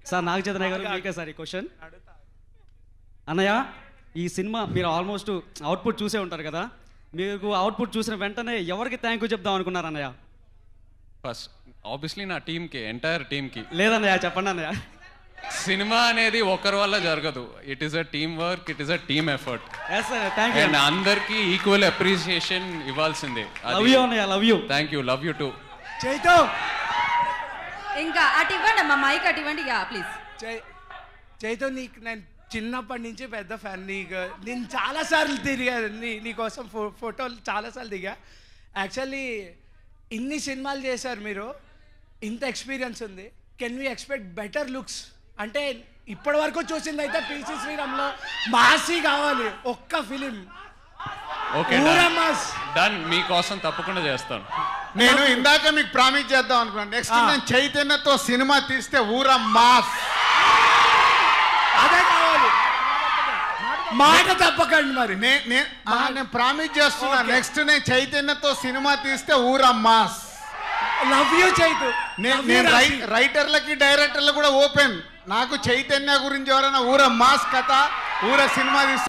Sir నాగ చైతన్య గారు మీకే sir ఈ క్వశ్చన్ అన్నయ్య ఈ సినిమా మీరు ఆల్మోస్ట్ అవుట్పుట్ చూసే ఉంటారు కదా మీకు అవుట్పుట్ చూసిన వెంటనే ఎవరికి థ్యాంక్ యూ చెప్దాం అనుకున్నారు అన్నయ్య ఫస్ట్ ఆబ్వియస్లీ నా టీంకి ఎంటైర్ టీంకి లేదన్నయ్య చెప్పండి అన్నయ్య సినిమా అనేది ఒకరి వల్ల జరగదు it is a team work it is a team effort yes sir thank you and అందరికి ఈక్వల్ అప్రిసియేషన్ ఇవ్వాల్సిందే లవ్ యూ అన్నయ్య love you thank you love you too చైతో ఇంకా అటు ఇవ్వండి అమ్మా మైక్ అటు ఇవ్వండి యా ప్లీజ్ చై చైతో నీకు నేను చిన్నప్పటి నుంచి పెద్ద ఫ్యాన్ నీకు నేను చాలాసార్లు తిరిగా నీ నీకోసం ఫో ఫోటోలు చాలాసార్లు దిగా యాక్చువల్లీ ఇన్ని సినిమాలు చేశారు మీరు ఇంత ఎక్స్పీరియన్స్ ఉంది can we expect better looks అంటే ఇప్పటి వరకు చూసింది అయితే పీసీ శ్రీరామ్లో మాసీ కావాలి ఒక్క ఫిలిం ఓకే ఊరా మాస్ డన్ మీకోసం తప్పకుండా చేస్తాను నేను ఇందాక మీకు ప్రామిస్ చేద్దాం అనుకున్నాను నెక్స్ట్ ఆ. నేను చైతన్యతో సినిమా తీస్తే ఊర మాస్ అదే కావాలి మాట తప్పకండి మరి నే- నే- ఆ, నేను ప్రామిస్ చేస్తున్నా Okay. నెక్స్ట్ నేను చైతన్యతో సినిమా తీస్తే ఊర మాస్ లవ్ యూ చైతు నే- Love you, నేను రాశి. రై- రైటర్లకి డైరెక్టర్లకు కూడా ఓపెన్ నాకు చైతన్య గురించి ఎవరైనా ఊర మాస్ కథ ఊర సినిమా తీస్తే